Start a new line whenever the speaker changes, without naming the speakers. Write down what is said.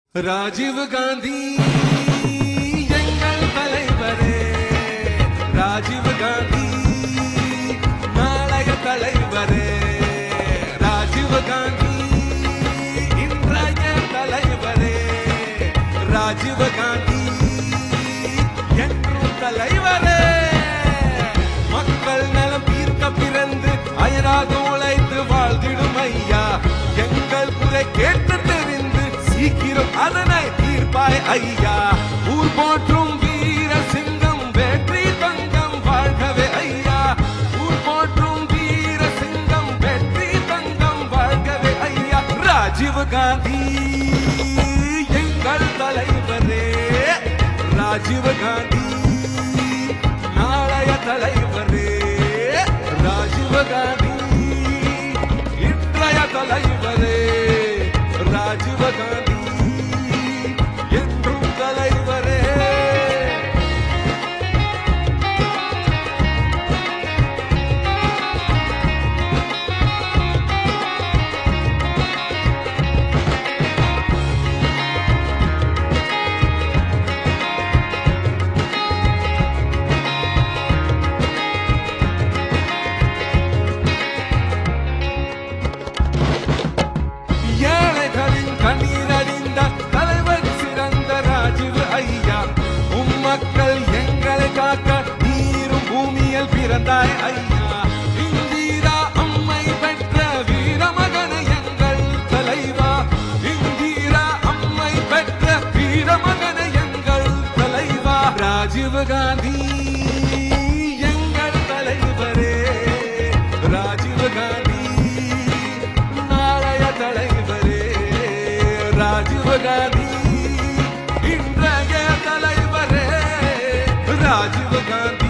ராஜீவ் காந்தி எங்கள் தலைவரே ராஜீவ் காந்தி நாளைய தலைவரே ராஜீவ் காந்தி இன்றைய தலைவரே ராஜீவ் காந்தி என்றும் தலைவரே மக்கள் நலம் தீர்க்க பிறந்து அயராக உழைத்து வாழ்ந்திடும் ஐயா எங்கள் குறை கேட்டு தெரிந்து சீக்கிரம் அதனை தீர்ப்பாய் ஐயா ஊர் போற்றும் வீர சிங்கம் வெற்றி தங்கம் வாழ்கவே ஐயா ஊர் போற்றும் வீர சிங்கம் வெற்றி தங்கம் வாழ்கவே ஐயா ராஜீவ் காந்தி எங்கள் தலைவரே ராஜீவ் காந்தி நாளைய தலைவரே ராஜீவ் காந்தி இன்றைய தலைவரே ராஜீவ் காந்தி என்றும் தலைவரே ஏழைகளின் கண்ணீர் அறிந்த தலைவர் சிறந்த ராஜீவ் ஐயா உம்மக்கள் எங்களை காக்க நீரும் பூமியில் பிறந்தாய் ஐயா இந்திரா அம்மை பெற்ற வீரமகன எங்கள் தலைவா இந்திரா அம்மை பெற்ற வீரமகன எங்கள் தலைவா ராஜீவ் காந்தி எங்கள் தலைவரே ராஜீவ் காந்தி நாளைய தலைவரே ராஜீவ் காந்தி இன்றைய தலைவரே ராஜீவ் காந்தி